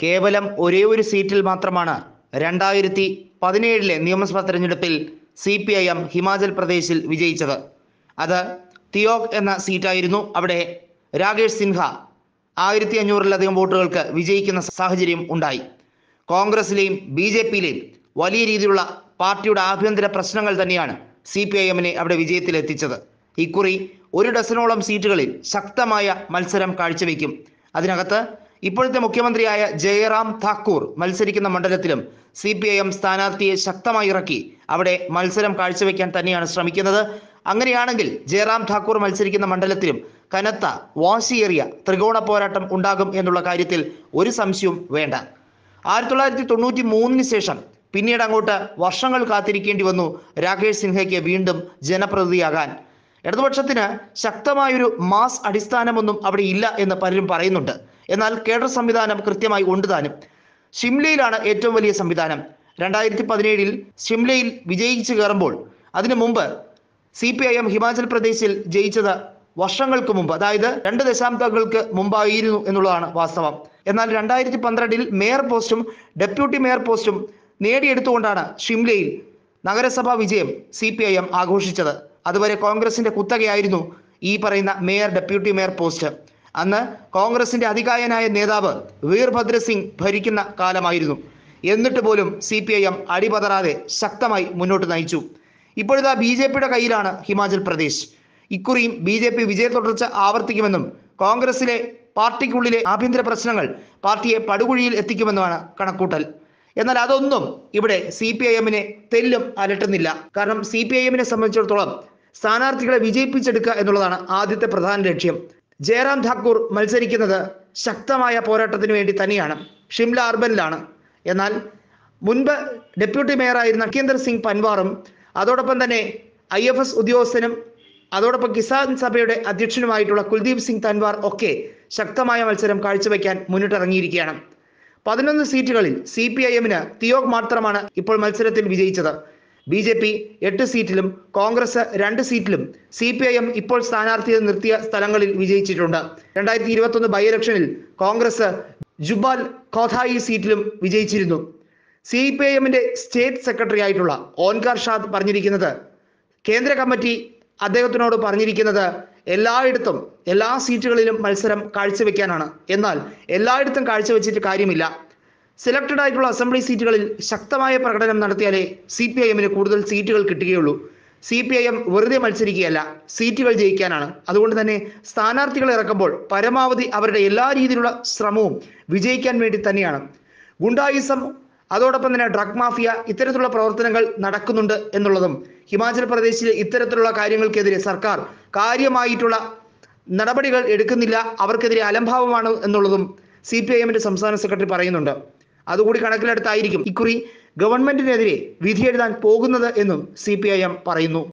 കേവലം ഒരേ ഒരു സീറ്റിൽ മാത്രമാണ് രണ്ടായിരത്തി പതിനേഴിലെ നിയമസഭാ തെരഞ്ഞെടുപ്പിൽ C P I M Himachal പ്രദേശിൽ വിജയിച്ചത് അത് തിയോഗ് എന്ന സീറ്റായിരുന്നു അവിടെ രാകേഷ് സിൻഹ ആയിരത്തി അഞ്ഞൂറിലധികം വോട്ടുകൾക്ക് വിജയിക്കുന്ന സാഹചര്യം ഉണ്ടായി കോൺഗ്രസിലെയും ബി ജെ പിയിലെയും വലിയ രീതിയിലുള്ള പാർട്ടിയുടെ ആഭ്യന്തര പ്രശ്നങ്ങൾ തന്നെയാണ് സി പി ഐ എമ്മിനെ അവിടെ വിജയത്തിലെത്തിച്ചത് ഇക്കുറി ഒരു ഡസനോളം സീറ്റുകളിൽ ശക്തമായ മത്സരം കാഴ്ചവെക്കും അതിനകത്ത് ഇപ്പോഴത്തെ മുഖ്യമന്ത്രിയായ ജയറാം താക്കൂർ മത്സരിക്കുന്ന മണ്ഡലത്തിലും സി പി ഐ എം സ്ഥാനാർത്ഥിയെ ശക്തമായി ഇറക്കി അവിടെ മത്സരം കാഴ്ചവെക്കാൻ തന്നെയാണ് ശ്രമിക്കുന്നത് അങ്ങനെയാണെങ്കിൽ ജയറാം ഠാക്കൂർ മത്സരിക്കുന്ന മണ്ഡലത്തിലും കനത്ത വാശിയേറിയ ത്രികോണ പോരാട്ടം ഉണ്ടാകും എന്നുള്ള കാര്യത്തിൽ ഒരു സംശയവും വേണ്ട ആയിരത്തി തൊള്ളായിരത്തി തൊണ്ണൂറ്റി മൂന്നിന് ശേഷം പിന്നീട് അങ്ങോട്ട് വർഷങ്ങൾ കാത്തിരിക്കേണ്ടി വന്നു രാകേഷ് സിൻഹയ്ക്ക് വീണ്ടും ജനപ്രതിനിധിയാകാൻ ഇടതുപക്ഷത്തിന് ശക്തമായൊരു മാസ് അടിസ്ഥാനമൊന്നും അവിടെ ഇല്ല എന്ന് പലരും പറയുന്നുണ്ട് എന്നാൽ കേഡർ സംവിധാനം കൃത്യമായി ഉണ്ട് താനും ഷിംലയിലാണ് ഏറ്റവും വലിയ സംവിധാനം രണ്ടായിരത്തി പതിനേഴിൽ ഷിംലയിൽ വിജയിച്ചു കയറുമ്പോൾ അതിനു മുമ്പ് C P I M Himachal പ്രദേശിൽ ജയിച്ചത് വർഷങ്ങൾക്ക് മുമ്പ് അതായത് രണ്ട് ദശാബ്ദങ്ങൾക്ക് മുമ്പായിരുന്നു എന്നുള്ളതാണ് വാസ്തവം എന്നാൽ രണ്ടായിരത്തി പന്ത്രണ്ടിൽ മേയർ പോസ്റ്റും ഡെപ്യൂട്ടി മേയർ പോസ്റ്റും നേടിയെടുത്തുകൊണ്ടാണ് ഷിംലയിൽ നഗരസഭാ വിജയം സി പി ഐ എം ആഘോഷിച്ചത് അതുവരെ കോൺഗ്രസിന്റെ കുത്തകയായിരുന്നു ഈ പറയുന്ന മേയർ ഡെപ്യൂട്ടി മേയർ പോസ്റ്റ് അന്ന് കോൺഗ്രസിന്റെ അധികായനായ നേതാവ് വീർഭദ്ര സിംഗ് ഭരിക്കുന്ന കാലമായിരുന്നു എന്നിട്ട് പോലും സി പി ഐ എം അടിപതറാതെ ശക്തമായി മുന്നോട്ട് നയിച്ചു ഇപ്പോഴിതാ ബി ജെ പിയുടെ കയ്യിലാണ് ഹിമാചൽ പ്രദേശ് ഇക്കുറിയും ബി ജെ പി വിജയ തുടർച്ച ആവർത്തിക്കുമെന്നും കോൺഗ്രസിലെ പാർട്ടിക്കുള്ളിലെ ആഭ്യന്തര പ്രശ്നങ്ങൾ പാർട്ടിയെ പടുകുഴിയിൽ എത്തിക്കുമെന്നുമാണ് കണക്കൂട്ടൽ എന്നാൽ അതൊന്നും ഇവിടെ സി പി ഐ എമ്മിനെ തെല്ലും അലട്ടുന്നില്ല കാരണം സി പി ഐ എമ്മിനെ സംബന്ധിച്ചിടത്തോളം സ്ഥാനാർത്ഥികളെ വിജയിപ്പിച്ചെടുക്കുക എന്നുള്ളതാണ് ആദ്യത്തെ പ്രധാന ലക്ഷ്യം ജയറാം ഠാക്കൂർ മത്സരിക്കുന്നത് ശക്തമായ പോരാട്ടത്തിന് വേണ്ടി തന്നെയാണ് ഷിംല അർബനിലാണ് എന്നാൽ മുൻപ് ഡെപ്യൂട്ടി മേയറായിരുന്ന നഖേന്ദർ സിംഗ് പൻവാറും അതോടൊപ്പം തന്നെ ഐ എഫ് എസ് ഉദ്യോഗസ്ഥനും അതോടൊപ്പം കിസാൻ സഭയുടെ അധ്യക്ഷനുമായിട്ടുള്ള കുൽദീപ് സിംഗ് തൻവാർ ഒക്കെ ശക്തമായ മത്സരം കാഴ്ചവെക്കാൻ മുന്നിട്ടിറങ്ങിയിരിക്കുകയാണ് പതിനൊന്ന് സീറ്റുകളിൽ സി പി ഐ എമ്മിന് തിയോഗ് മാത്രമാണ് ഇപ്പോൾ മത്സരത്തിൽ വിജയിച്ചത് ബി ജെ പി എട്ട് സീറ്റിലും കോൺഗ്രസ് രണ്ട് സീറ്റിലും സി പി ഐ എം ഇപ്പോൾ സ്ഥാനാർത്ഥിയെ നിർത്തിയ സ്ഥലങ്ങളിൽ വിജയിച്ചിട്ടുണ്ട് രണ്ടായിരത്തി ഇരുപത്തൊന്ന് ബൈ ഇലക്ഷനിൽ കോൺഗ്രസ് ജുബാൽ കോഥായി സീറ്റിലും വിജയിച്ചിരുന്നു സി പി ഐ എമ്മിന്റെ സ്റ്റേറ്റ് സെക്രട്ടറി ആയിട്ടുള്ള ഓൻകാർ ഷാദ് പറഞ്ഞിരിക്കുന്നത് കേന്ദ്ര കമ്മിറ്റി അദ്ദേഹത്തിനോട് പറഞ്ഞിരിക്കുന്നത് എല്ലായിടത്തും എല്ലാ സീറ്റുകളിലും മത്സരം കാഴ്ചവെക്കാനാണ് എന്നാൽ എല്ലായിടത്തും കാഴ്ചവെച്ചിട്ട് കാര്യമില്ല സെലക്ടഡ് ആയിട്ടുള്ള അസംബ്ലി സീറ്റുകളിൽ ശക്തമായ പ്രകടനം നടത്തിയാലേ സി പി ഐ എമ്മിന് കൂടുതൽ സീറ്റുകൾ കിട്ടുകയുള്ളൂ സി പി ഐ എം വെറുതെ മത്സരിക്കുകയല്ല സീറ്റുകൾ ജയിക്കാനാണ് അതുകൊണ്ട് തന്നെ സ്ഥാനാർത്ഥികളെ ഇറക്കുമ്പോൾ പരമാവധി അവരുടെ എല്ലാ രീതിയിലുള്ള ശ്രമവും വിജയിക്കാൻ വേണ്ടി തന്നെയാണ് ഗുണ്ടായിസം അതോടൊപ്പം തന്നെ ഡ്രഗ് മാഫിയ ഇത്തരത്തിലുള്ള പ്രവർത്തനങ്ങൾ നടക്കുന്നുണ്ട് എന്നുള്ളതും ഹിമാചൽ പ്രദേശിലെ ഇത്തരത്തിലുള്ള കാര്യങ്ങൾക്കെതിരെ സർക്കാർ കാര്യമായിട്ടുള്ള നടപടികൾ എടുക്കുന്നില്ല അവർക്കെതിരെ അലംഭാവമാണ് എന്നുള്ളതും സി പി ഐ എമ്മിന്റെ സംസ്ഥാന സെക്രട്ടറി പറയുന്നുണ്ട് അതുകൂടി കണക്കിലെടുത്തായിരിക്കും ഇക്കുറി ഗവൺമെന്റിനെതിരെ വിധിയെഴുതാൻ പോകുന്നത് എന്നും സി പി ഐ എം പറയുന്നു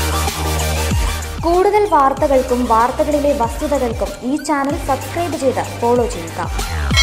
കൂടുതൽ വാർത്തകൾക്കും വാർത്തകളിലെ വസ്തുതകൾക്കും ഈ ചാനൽ സബ്സ്ക്രൈബ് ചെയ്ത് ഫോളോ ചെയ്യുക